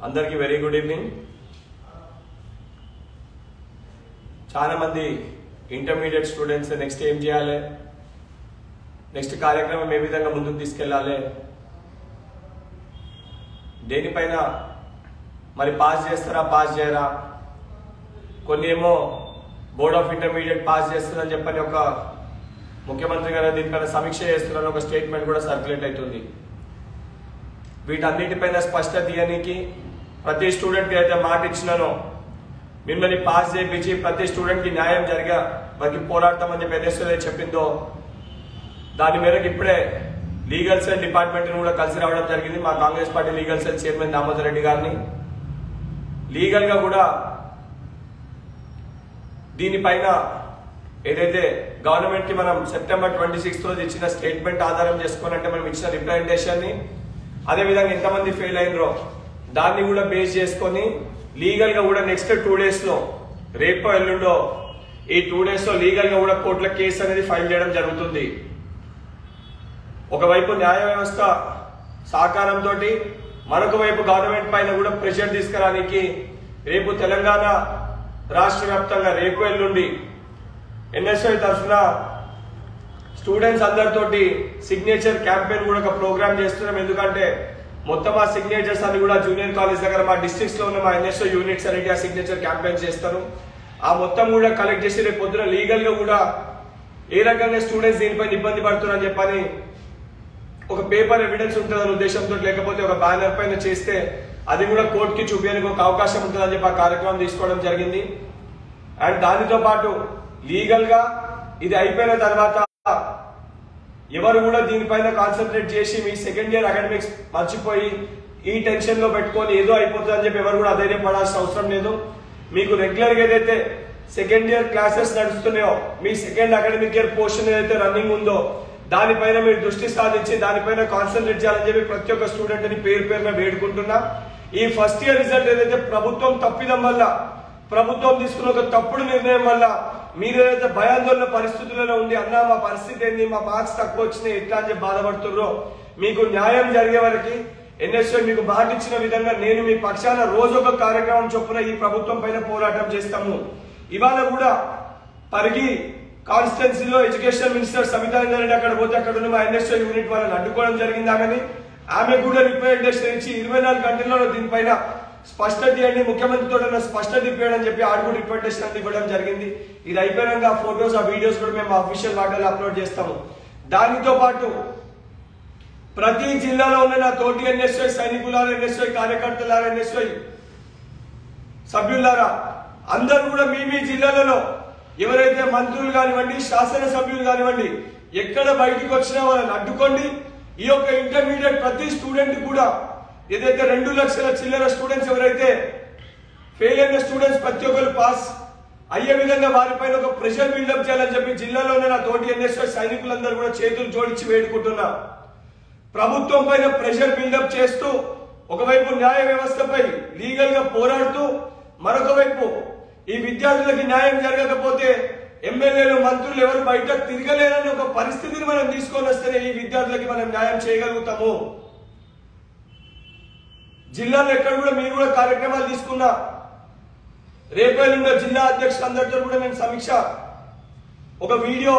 అందరికీ very good evening చాలా మంది ఇంటర్మీడియట్ స్టూడెంట్స్ నెక్స్ట్ ఏం చేయాలి నెక్స్ట్ కార్యక్రమం ఏ విధంగా ముందుకు తీసుకెళ్ళాలి దేనిపైన మరి పాస్ చేస్తారా పాస్ చేయరా కొన్ని ఏమో బోర్డ్ ఆఫ్ ఇంటర్మీడియట్ పాస్ చేస్తుందని చెప్పని ఒక ముఖ్యమంత్రి గారు దీనిపైన సమీక్ష చేస్తున్నారని ఒక స్టేట్మెంట్ కూడా సర్క్యులేట్ అవుతుంది వీటన్నిటిపైన స్పష్టత ఇవ్వడానికి ప్రతి స్టూడెంట్కి అయితే మాట ఇచ్చినానో మిమ్మల్ని పాస్ చేయించి ప్రతి స్టూడెంట్కి న్యాయం జరిగా వారికి పోరాడతామని చెప్పి ఏదైతే చెప్పిందో దాని మేరకు ఇప్పుడే లీగల్ సెల్ డిపార్ట్మెంట్ని కూడా కలిసి రావడం జరిగింది మా Congress party legal cell chairman Damodar Reddy గారిని లీగల్గా కూడా దీనిపైన ఏదైతే గవర్నమెంట్ కి మనం సెప్టెంబర్ ట్వంటీ సిక్స్త్ రోజు ఇచ్చిన స్టేట్మెంట్ ఆధారం చేసుకొని అంటే మనం ఇచ్చిన రిప్రజెంటేషన్ ని అదే విధంగా ఎంతమంది ఫెయిల్ అయినరో దాన్ని కూడా బేస్ చేసుకొని లీగల్ గా కూడా నెక్స్ట్ టూ డేస్ లో రేపో ఎల్లుండో ఈ టూ డేస్ లో లీగల్ గా కూడా కోర్టుల కేసు అనేది ఫైల్ చేయడం జరుగుతుంది ఒకవైపు న్యాయ వ్యవస్థ సహకారంతో మరొక వైపు గవర్నమెంట్ పైన కూడా ప్రెషర్ తీసుకురానికి రేపు తెలంగాణ రాష్ట్ర వ్యాప్తంగా రేపు ఎల్లుండి ఎన్ఎస్ఐ తరఫున స్టూడెంట్స్ అందరితోటి సిగ్నేచర్ క్యాంపెయిన్ కూడా ఒక ప్రోగ్రామ్ చేస్తున్నాం ఎందుకంటే మొత్తం ఆ సిగ్నేచర్స్ అన్ని కూడా జూనియర్ కాలేజ్ దగ్గర మా డిస్ట్రిక్ట్స్ లో ఉన్న మా ఎన్ఎస్ఓ యూనిట్స్ అనేది ఆ సిగ్నేచర్ క్యాంపెయిన్ చేస్తారు ఆ మొత్తం కూడా కలెక్ట్ చేసి రేపు పొద్దున లీగల్ గా కూడా ఏ రకంగా స్టూడెంట్స్ దీనిపైన ఇబ్బంది పడుతున్నారని చెప్పని ఒక పేపర్ ఎవిడెన్స్ ఉంటుందనే ఉద్దేశంతో లేకపోతే ఒక బ్యానర్ పైన చేస్తే అది కూడా కోర్టుకి చూపించడానికి ఒక అవకాశం ఉంటుందని చెప్పి ఆ కార్యక్రమం తీసుకోవడం జరిగింది అండ్ దానితో పాటు లీగల్ గా ఇది అయిపోయిన తర్వాత ఎవరు కూడా దీనిపైన కాన్సన్ట్రేట్ చేసి మీ సెకండ్ ఇయర్ అకాడమిక్స్ మర్చిపోయి ఈ టెన్షన్ లో పెట్టుకొని ఏదో అయిపోతుంది అని చెప్పి ఎవరు కూడా అధైర్యపడాల్సిన అవసరం లేదు మీకు రెగ్యులర్ గా ఏదైతే సెకండ్ ఇయర్ క్లాసెస్ నడుస్తున్నాయో మీ సెకండ్ అకాడమిక్ ఇయర్ పోర్షన్ ఏదైతే రన్నింగ్ ఉందో దానిపైన మీరు దృష్టి సాధించి దానిపైన కాన్సన్ట్రేట్ చేయాలని చెప్పి ప్రతి ఒక్క స్టూడెంట్ ని పేరు పేరున వేడుకుంటున్నా ఈ ఫస్ట్ ఇయర్ రిజల్ట్ ఏదైతే ప్రభుత్వం తప్పిదం వల్ల ప్రభుత్వం తీసుకున్న ఒక తప్పుడు నిర్ణయం వల్ల మీరు ఏదైతే భయాందోళన పరిస్థితులలో ఉండి అన్నా మా పరిస్థితి ఏంది మా మార్క్స్ తక్కువ వచ్చినాయి ఎట్లా అని చెప్పి బాధపడుతుర్రో మీకు న్యాయం జరిగే వరకు ఎన్ఎస్ఓ మీకు మాట ఇచ్చిన విధంగా నేను మీ పక్షాన రోజు ఒక కార్యక్రమం చొప్పున ఈ ప్రభుత్వం పైన పోరాటం చేస్తాము ఇవాళ కూడా పరిగి కాన్స్టిట్యున్సీలో ఎడ్యుకేషన్ మినిస్టర్ సబితా రెడ్డి అక్కడ పోతే అక్కడ ఉన్న మా ఎన్ఎస్ఓ యూనిట్ వాళ్ళని అడ్డుకోవడం జరిగింది ఆమెని ఆమె కూడా రిప్రజెంటేషన్ ఇచ్చి ఇరవై నాలుగు గంటల్లో దీనిపైన స్పష్టత ఇవ్వండి ముఖ్యమంత్రితో స్పష్టత ఇప్పించడం చెప్పి ఆడు కూడా రిప్రజెంటేషన్ అనేది ఇవ్వడం జరిగింది ఇది అయిపోయినాక ఆ ఫొటోస్ ఆ వీడియోస్ కూడా మేము అఫీషియల్ వాటర్లో అప్లోడ్ చేస్తాము దానితో పాటు ప్రతి జిల్లాలో ఉన్న నా తోటి ఎన్ఎస్ఐ సైనికులారా ఎన్ఎస్ఐ కార్యకర్తలారా ఎన్ఎస్ఐ సభ్యులారా అందరూ కూడా మీ మీ జిల్లాలలో ఎవరైతే మంత్రులు కానివ్వండి శాసనసభ్యులు కానివ్వండి ఎక్కడ బయటికి వచ్చినా వాళ్ళని అడ్డుకోండి ఈ యొక్క ఇంటర్మీడియట్ ప్రతి స్టూడెంట్ కూడా ఏదైతే రెండు లక్షల చిల్లర స్టూడెంట్స్ ఎవరైతే ఫెయిల్ అయిన స్టూడెంట్స్ ప్రతి ఒక్కరు పాస్ అయ్యే విధంగా వారిపైన ఒక ప్రెషర్ బిల్డప్ చేయాలని చెప్పి జిల్లాలో ఉన్న నా తోటి ఎన్ఎస్ఐ సైనికులందరూ కూడా చేతులు జోడించి వేడుకుంటున్నా ప్రభుత్వం పైన ప్రెషర్ బిల్డప్ చేస్తూ ఒకవైపు న్యాయ వ్యవస్థపై లీగల్ గా పోరాడుతూ మరొక వైపు ఈ విద్యార్థులకి న్యాయం జరగకపోతే ఎమ్మెల్యేలు మంత్రులు ఎవరు బయట తిరగలేరని ఒక పరిస్థితిని మనం తీసుకొని వస్తేనే ఈ విద్యార్థులకి మనం న్యాయం చేయగలుగుతాము జిల్లాలో ఎక్కడ కూడా మీరు కూడా కార్యక్రమాలు తీసుకున్నా రేపేళ్ళుండే జిల్లా అధ్యక్షులందరితో కూడా నేను సమీక్ష ఒక వీడియో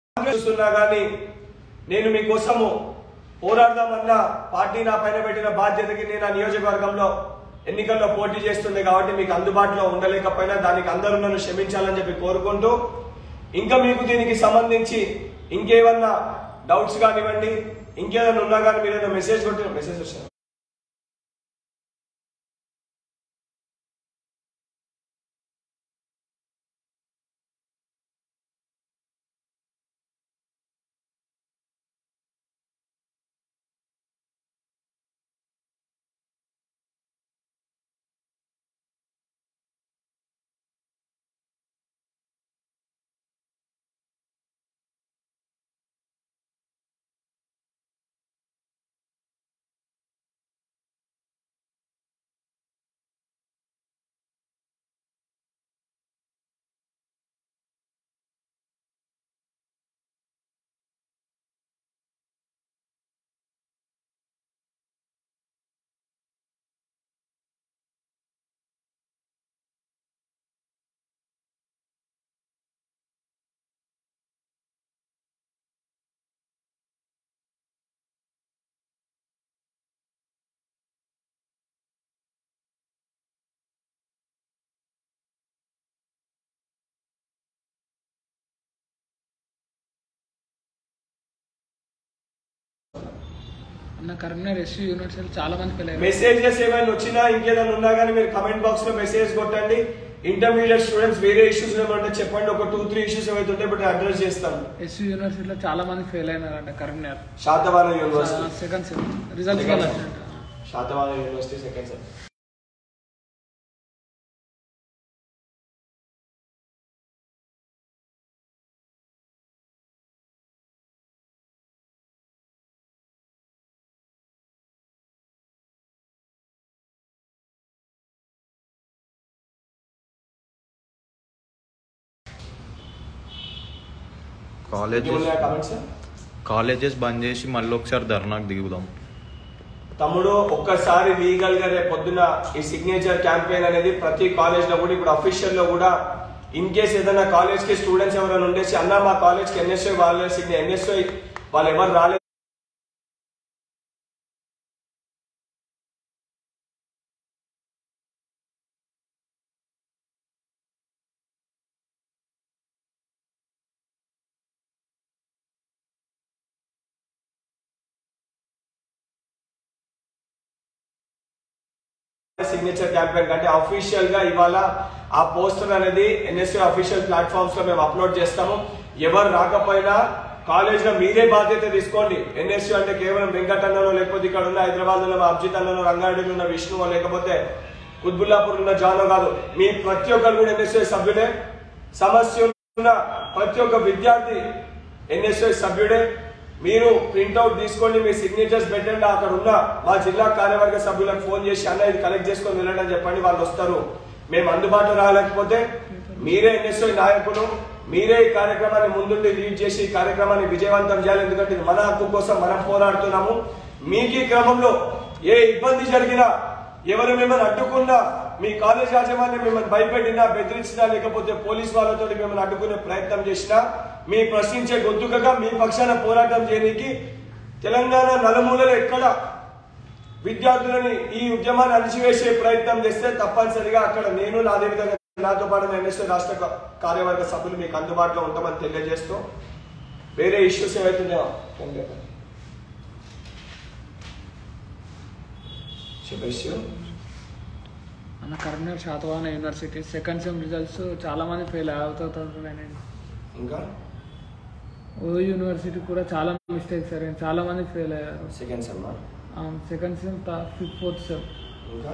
చూస్తున్నా కానీ నేను మీకోసము పోరాడదామన్న పార్టీ నా పైన పెట్టిన బాధ్యతకి నేను ఆ నియోజకవర్గంలో ఎన్నికల్లో పోటీ చేస్తుంది కాబట్టి మీకు అందుబాటులో ఉండలేకపోయినా దానికి అందరూ నన్ను క్షమించాలని చెప్పి కోరుకుంటూ ఇంకా మీకు దీనికి సంబంధించి ఇంకేమన్నా డౌట్స్ కానివ్వండి ఇంకేదైనా ఉన్నా కానీ మీరు ఏదైనా మెసేజ్ కొట్టిన మెసేజ్ వచ్చారు అన్న కరీంనగర్ ఎస్యూ యూనివర్సిటీలో చాలా మంది ఫెయిల్ అయ్యారు మెసేజెస్ ఏమైనా వచ్చినా ఇంకేదైనా ఉన్నా కానీ మీరు కమెంట్ బాక్స్ లో మెసేజ్ కొట్టండి ఇంటర్మీడియట్ స్టూడెంట్స్ వేరే ఇష్యూస్ ఏమంటే చెప్పండి ఒక టూ త్రీ ఇష్యూస్ ఏమైతే ఉంటే ఇప్పుడు అడ్రస్ చేస్తాను ఎస్యూ యూనివర్సిటీలో చాలా మంది ఫెయిల్ అయినారంట Karimnagar Satavahana university second sem results Second వల్ల sem. వచ్చినట్టు. Satavahana university second sem colleges comments colleges bandh చేసి మళ్ళీ ఒకసారి ధర్నాకు దిగుదాం తమ్ముడు ఒక్కసారి లీగల్ గా రేపు పొద్దున ఈ సిగ్నేచర్ క్యాంపెయిన్ అనేది ప్రతి కాలేజ్ లో కూడా ఇప్పుడు అఫీషియల్ లో కూడా ఇన్ కేస్ ఏదైనా కాలేజ్ కి స్టూడెంట్స్ ఎవరైనా ఉండేసి అన్న మా కాలేజ్ కి ఎన్ఎస్ఐ వాళ్ళ సిగ్నే ఎన్ఎస్ఐ వాళ్ళు ఎవరు రాలేదు సిగ్నేచర్ క్యాంపెయిన్ కంటే అఫీషియల్ గా ఇవాళ ఆ పోస్టర్ అనేది ఎన్ఎస్యూ అఫీషియల్ ప్లాట్ఫామ్స్ లో మేము అప్లోడ్ చేస్తాము ఎవరు రాకపోయినా కాలేజ్ లో మీరే బాధ్యత తీసుకోండి ఎన్ఎస్యూ అంటే కేవలం వెంకట్ అన్నలో లేకపోతే ఇక్కడ ఉన్న హైదరాబాద్ లో ఉన్న అబ్జిత్ అన్నలో రంగారెడ్డిలో ఉన్న విష్ణువో లేకపోతే కుత్బుల్లాపూర్ ఉన్న జానో కాదు మీ ప్రతి ఒక్కరు కూడా ఎన్ఎస్యూ సభ్యుడే సమస్య ఉన్న ప్రతి ఒక్క విద్యార్థి ఎన్ఎస్ఐ సభ్యుడే మీరు ప్రింట్అవుట్ తీసుకోండి మీ సిగ్నేచర్స్ పెట్టండి అక్కడ ఉన్న మా జిల్లా కార్యవర్గ సభ్యులకు ఫోన్ చేసి అన్న ఇది కలెక్ట్ చేసుకొని వెళ్ళండి అని చెప్పండి వాళ్ళు వస్తారు మేము అందుబాటులో రాలేకపోతే మీరే ఎన్ఎస్ఐ నాయకులు మీరే ఈ కార్యక్రమాన్ని ముందుండి లీడ్ చేసి ఈ కార్యక్రమాన్ని విజయవంతం చేయాలి ఎందుకంటే ఇది మన హక్కు కోసం మనం పోరాడుతున్నాము మీకు ఈ క్రమంలో ఏ ఇబ్బంది జరిగినా ఎవరు మిమ్మల్ని అడ్డుకున్నా మీ కాలేజ్ యాజమాన్యం మిమ్మల్ని భయపెట్టినా బెదిరించినా లేకపోతే పోలీస్ వాళ్ళతో మిమ్మల్ని అడ్డుకునే ప్రయత్నం చేసినా మీ ప్రశ్నించే గొంతుకగా మీ పక్షాన పోరాటం చేయడానికి తెలంగాణ నలుమూలలో ఎక్కడ విద్యార్థులని ఈ ఉద్యమాన్ని అణిచివేసే ప్రయత్నం చేస్తే తప్పనిసరిగా అక్కడ నేను నా అదేవిధంగా నాతో పాటు ఎన్ఎస్ఏ రాష్ట్ర కా- కార్యవర్గ సభ్యులు మీకు అందుబాటులో ఉంటామని తెలియజేస్తూ వేరే ఇష్యూస్ ఏవైతున్నాయో చెప్పేసి అన్న Karimnagar Satavahana university second sem results చాలా మంది ఫెయిల్ అవుతుంటారు ఇంకా ఓ యూనివర్సిటీ కూడా చాలా మిస్టేక్స్ జరిగాయి చాలా మంది ఫెయిల్ అయ్యారు second sem second sem fifth fourth sem ఇంకా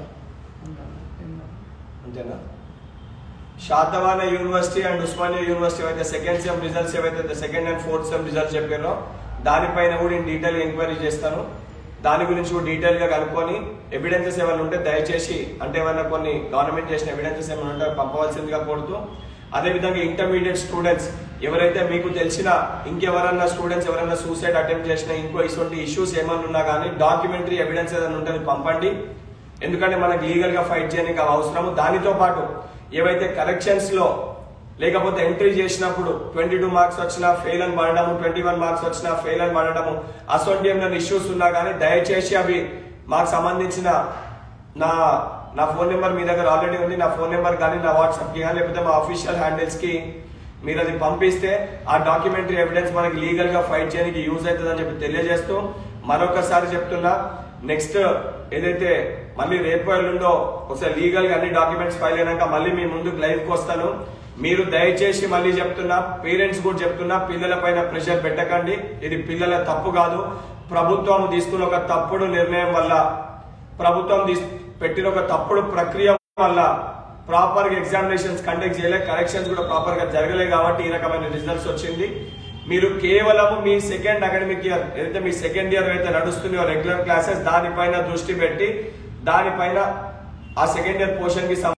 అంతేనా Satavahana university and Osmania university అయితే సెకండ్ సెమ్ రిజల్ట్స్ ఏవైతే second and fourth sem results చెప్పారో దానిపైన కూడా నేను డీటెయిల్ ఎంక్వైరీ చేస్తాను దాని గురించి కూడా డీటెయిల్ గా కనుక్కొని ఎవిడెన్సెస్ ఏమైనా ఉంటే దయచేసి అంటే ఏమైనా కొన్ని గవర్నమెంట్ చేసిన ఎవిడెన్సెస్ ఏమైనా ఉంటే అవి పంపవలసిందిగా కోరుతూ అదేవిధంగా ఇంటర్మీడియట్ స్టూడెంట్స్ ఎవరైతే మీకు తెలిసిన ఇంకెవరన్నా స్టూడెంట్స్ ఎవరైనా సూసైడ్ అటెంప్ట్ చేసిన ఇంకో ఇటువంటి ఇష్యూస్ ఏమైనా ఉన్నా కానీ డాక్యుమెంటరీ ఎవిడెన్స్ ఏదైనా ఉంటే అది పంపండి ఎందుకంటే మనకు లీగల్ గా ఫైట్ చేయడానికి అవి అవసరము దానితో పాటు ఏవైతే కరెక్షన్స్ లో లేకపోతే ఎంట్రీ చేసినప్పుడు ట్వంటీ టూ మార్క్స్ వచ్చినా ఫెయిల్ అని పడడము ట్వంటీ వన్ మార్క్స్ వచ్చినా ఫెయిల్ అని పడడము అసొంటి ఏమైనా ఇష్యూస్ ఉన్నా కానీ దయచేసి అవి మాకు సంబంధించిన నా నా ఫోన్ నెంబర్ మీ దగ్గర ఆల్రెడీ ఉంది నా ఫోన్ నెంబర్ కానీ నా వాట్సాప్ కి కానీ లేకపోతే మా అఫీషియల్ హ్యాండిల్స్ కి మీరు అది పంపిస్తే ఆ డాక్యుమెంటరీ ఎవిడెన్స్ మనకి లీగల్ గా ఫైట్ చేయడానికి యూజ్ అవుతుందని చెప్పి తెలియజేస్తూ మరొకసారి చెప్తున్నా నెక్స్ట్ ఏదైతే మళ్ళీ రేపు ఎల్లుండో ఒకసారి లీగల్ గా అన్ని డాక్యుమెంట్స్ ఫైల్ అయినాక మళ్ళీ మీ ముందుకు లైవ్ కి వస్తాను మీరు దయచేసి మళ్ళీ చెప్తున్నా పేరెంట్స్ కూడా చెప్తున్నా పిల్లల పైన ప్రెషర్ పెట్టకండి ఇది పిల్లల తప్పు కాదు ప్రభుత్వం తీసుకున్న ఒక తప్పుడు నిర్ణయం వల్ల ప్రభుత్వం తీస్- పెట్టిన ఒక తప్పుడు ప్రక్రియ వల్ల ప్రాపర్ గా ఎగ్జామినేషన్స్ కండక్ట్ చేయలే కరెక్షన్స్ కూడా ప్రాపర్ గా జరగలే కాబట్టి ఈ రకమైన రిజల్ట్స్ వచ్చింది మీరు కేవలం మీ సెకండ్ అకాడమిక్ ఇయర్ ఏదైతే మీ సెకండ్ ఇయర్ అయితే నడుస్తున్నాయో రెగ్యులర్ క్లాసెస్ దానిపైన దృష్టి పెట్టి దానిపైన ఆ సెకండ్ ఇయర్ పోర్షన్ కి సం-